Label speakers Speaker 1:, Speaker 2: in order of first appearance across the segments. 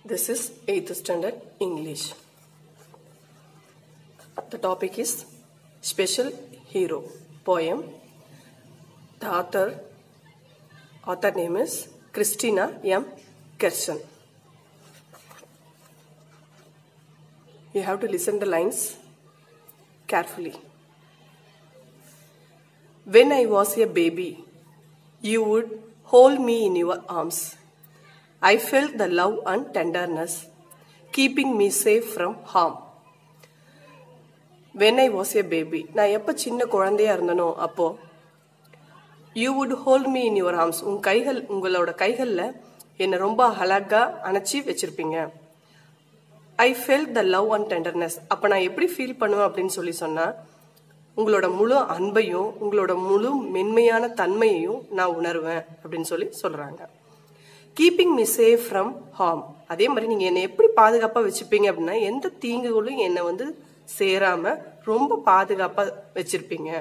Speaker 1: This is 8th standard English. The topic is Special Hero poem. The author author name is Christina M. Kersen. You have to listen the lines carefully. When I was a baby, you would hold me in your arms. I felt the love and tenderness, keeping me safe from harm. When I was a baby நான் எப்போ சின்ன குழந்தையா இருந்தனோ அப்போ you would hold me in your arms உங்க கைகள் உங்களோட கைகளில் என்னை ரொம்ப அழகா அணைச்சி வச்சிருப்பீங்க I felt the love and tenderness அப்போ நான் எப்படி ஃபீல் பண்ணுவேன் அப்படின்னு சொல்லி சொன்னா உங்களோட முழு அன்பையும் உங்களோட முழு மென்மையான தன்மையையும் நான் உணர்வேன் அப்படின்னு சொல்லி சொல்றாங்க keeping me safe from harm அதே மாதிரி நீங்க என்னை எப்படி பாதுகாப்பா வச்சுப்பீங்க அப்படின்னா எந்த தீங்குகளும் என்னை வந்து சேராம ரொம்ப பாதுகாப்பா வச்சிருப்பீங்க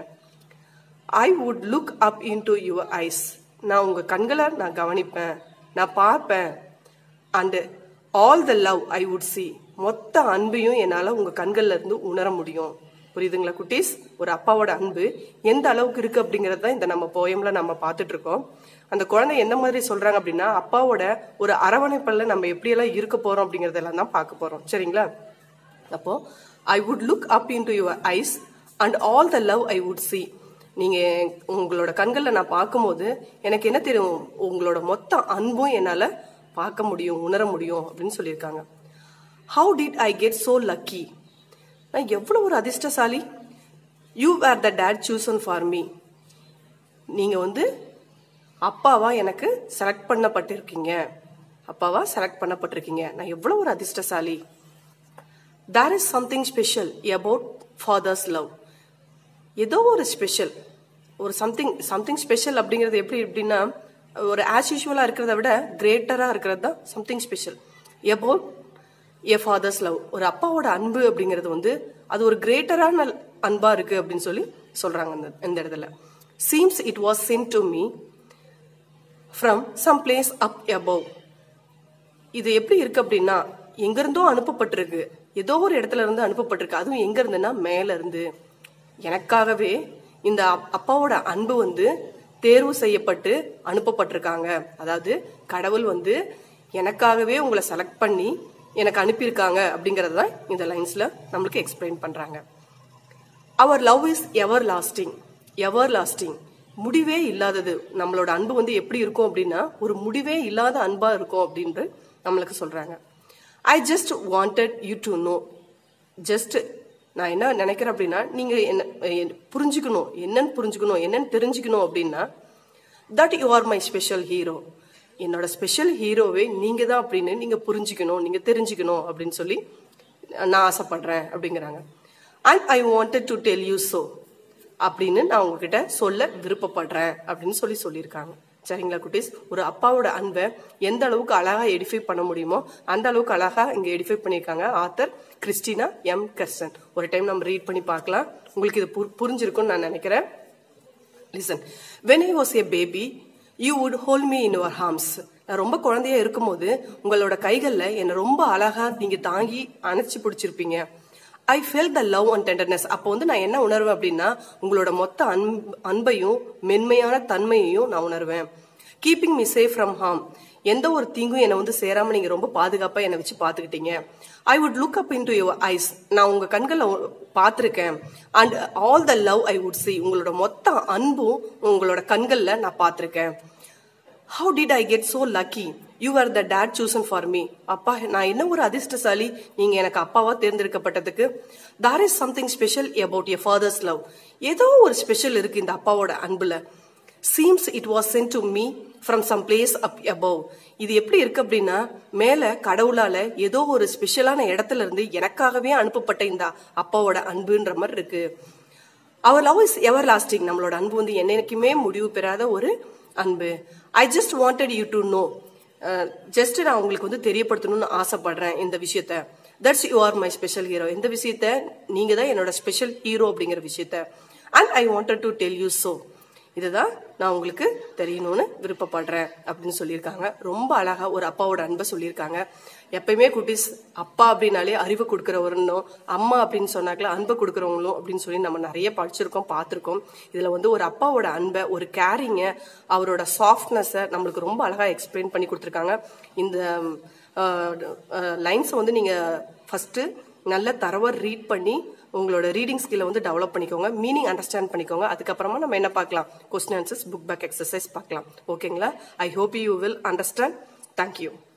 Speaker 1: I would look up in to your eyes நான் உங்க கண்களை நான் கவனிப்பேன் நான் பார்ப்பேன் and all the love I would see மொத்த அன்பையும் என்னால் உங்க கண்கள்ல இருந்து உணர முடியும் புரியுதுங்களா குட்டீஸ் ஒரு அப்பாவோட அன்பு எந்த அளவுக்கு இருக்கு அப்படிங்கறது தான் இந்த நம்ம போயம்ல நம்ம பார்த்துட்டு இருக்கோம் அந்த குழந்தை எந்த மாதிரி சொல்றாங்க அப்படின்னா அப்பாவோட ஒரு அரவணைப்பல்ல நம்ம எப்படியெல்லாம் இருக்க போறோம் அப்படிங்கறதெல்லாம் தான் பார்க்க போறோம் சரிங்களா அப்போ I would look up in to your eyes and all the love I would see நீங்க உங்களோட கண்களில் நான் பார்க்கும்போது எனக்கு என்ன தெரியும் உங்களோட மொத்த அன்பும் என்னால பார்க்க முடியும் உணர முடியும் அப்படின்னு சொல்லியிருக்காங்க how did I get so lucky நான் எவ்வளவு ஒரு அதிர்ஷ்டசாலி you are the date Susan for me நீங்க வந்து அப்பாவா எனக்கு செலக்ட் பண்ணப்பட்டிருக்கீங்க அப்பாவா செலக்ட் பண்ணப்பட்டிருக்கீங்க நான் எவ்வளவு ஒரு அதிர்ஷ்டசாலி there is something special about father's love ஏதோ ஒரு ஸ்பெஷல் ஒரு சம்திங் சம்திங் ஸ்பெஷல் அப்படிங்கிறது எப்படி எப்படின்னா ஒரு ஆஸ் யூஷுவலா இருக்கிறத விட கிரேட்டரா இருக்கிறது தான் something special about a father's love ஒரு அப்பாவோட அன்பு அப்படிங்கிறது வந்து அது ஒரு கிரேட்டரான அன்பா இருக்கு அப்படின்னு சொல்லி சொல்றாங்க இந்த இந்த இடத்துல seems it was sent to me from some place up above இது எப்படி இருக்கு அப்படின்னா எங்கிருந்தோ அனுப்பப்பட்டிருக்கு ஏதோ ஒரு இடத்துல இருந்து அனுப்பப்பட்டிருக்கு அதுவும் எங்க இருந்துன்னா மேல இருந்து எனக்காகவே இந்த அப்பாவோட அன்பு வந்து தேர்வு செய்யப்பட்டு அனுப்பப்பட்டிருக்காங்க அதாவது கடவுள் வந்து எனக்காகவே உங்களை செலக்ட் பண்ணி எனக்கு அனுப்பியிருக்காங்க அப்படிங்கறது தான் இந்த லைன்ஸ்ல நம்மளுக்கு எக்ஸ்பிளைன் பண்றாங்க our love is everlasting everlasting முடிவே இல்லாதது நம்மளோட அன்பு வந்து எப்படி இருக்கும் அப்படின்னா ஒரு முடிவே இல்லாத அன்பா இருக்கும் அப்படின்ட்டு நம்மளுக்கு சொல்றாங்க I just wanted you to know just நான் என்ன நினைக்கிறேன் அப்படின்னா நீங்க என்ன புரிஞ்சுக்கணும் என்னன்னு புரிஞ்சுக்கணும் என்னன்னு தெரிஞ்சுக்கணும் அப்படின்னா that you are my special hero என்னோட ஸ்பெஷல் ஹீரோவே நீங்க தான் அப்படின்னு நீங்க புரிஞ்சுக்கணும் நீங்க தெரிஞ்சுக்கணும் அப்படின்னு சொல்லி நான் ஆசைப்படுறேன் அப்படிங்கிறாங்க and I wanted to tell you so அப்படின்னு நான் உங்ககிட்ட சொல்ல விருப்பப்படுறேன் அப்படின்னு சொல்லி சொல்லியிருக்காங்க சரிங்களா குட்டீஸ் ஒரு அப்பாவோட அன்பை எந்த அளவுக்கு அழகா எடிஃபை பண்ண முடியுமோ அந்த அளவுக்கு அழகா இங்க எடிஃபை பண்ணியிருக்காங்க ஆத்தர் கிறிஸ்டினா எம் கர்சன் ஒரு டைம் நம்ம ரீட் பண்ணி பார்க்கலாம் உங்களுக்கு இது புரிஞ்சிருக்கும்னு நான் நினைக்கிறேன் listen when I was a baby you would hold me in your arms நான் ரொம்ப குழந்தையா இருக்கும்போது உங்களோட கைகள்ல என்னை ரொம்ப அழகா நீங்க தாங்கி அணைச்சு பிடிச்சிருப்பீங்க I felt the love and tenderness அப்போ வந்து நான் என்ன உணர்வேன் அப்படின்னா உங்களோட மொத்த அன்பையும் மென்மையான தன்மையையும் நான் உணர்வேன் keeping me safe from harm எந்த ஒரு தீங்கும் என்னை வந்து சேராம நீங்க ரொம்ப பாதுகாப்பா என்னை வச்சு பாத்துக்கிட்டீங்க I would look up in to your eyes நான் உங்க கண்களை பார்த்திருக்கேன் and all the love I would see உங்களோட மொத்த அன்பும் உங்களோட கண்கள்ல நான் பார்த்திருக்கேன் how did I get so lucky you are the date Susan for me அப்பா நான் என்ன ஒரு அதிர்ஷ்டசாலி நீங்க எனக்கு அப்பாவா தேர்ந்தெடுக்கப்பட்டதுக்கு there is something special about a father's love ஏதோ ஒரு ஸ்பெஷல் இருக்கு இந்த அப்பாவோட அன்புல seems it was sent to me from some place up above இது எப்படி இருக்கு அப்படின்னா மேல கடவுளால ஏதோ ஒரு ஸ்பெஷலான இடத்துல இருந்து எனக்காகவே அனுப்பப்பட்ட இந்த அப்பாவோட அன்புன்ற மாதிரி இருக்கு our love is everlasting நம்மளோட அன்பு வந்து என்னைக்குமே முடிவு பெறாத ஒரு அன்பு I just wanted you to know just நான் உங்களுக்கு வந்து தெரியப்படுத்தணும்னு ஆசைப்படுறேன் இந்த விஷயத்த that's you are my special hero இந்த விஷயத்த நீங்க தான் என்னோட ஸ்பெஷல் ஹீரோ அப்படிங்கிற விஷயத்த and I wanted to tell you so இதுதான் நான் உங்களுக்கு தெரியணும்னு விருப்பப்படுறேன் அப்படின்னு சொல்லியிருக்காங்க ரொம்ப அழகா ஒரு அப்பாவோட அன்பை சொல்லியிருக்காங்க எப்பயுமே குட்டீஸ் அப்பா அப்படின்னாலே அறிவு கொடுக்குறவருன்னும் அம்மா அப்படின்னு சொன்னாக்கல அன்பை கொடுக்குறவங்களும் அப்படின்னு சொல்லி நம்ம நிறைய படிச்சிருக்கோம் பார்த்துருக்கோம் இதுல வந்து ஒரு அப்பாவோட அன்பை ஒரு கேரிங்கை அவரோட சாஃப்ட்னஸை நம்மளுக்கு ரொம்ப அழகா எக்ஸ்பிளைன் பண்ணி கொடுத்துருக்காங்க இந்த லைன்ஸை வந்து நீங்க ஃபர்ஸ்ட் நல்ல தரவா ரீட் பண்ணி உங்களோட ரீடிங் ஸ்கில்லை வந்து டெவலப் பண்ணிக்கோங்க மீனிங் அண்டர்ஸ்டாண்ட் பண்ணிக்கோங்க அதுக்கப்புறமா நம்ம என்ன பார்க்கலாம் question answers book back exercise பார்க்கலாம் ஓகேங்களா I hope you will understand thank you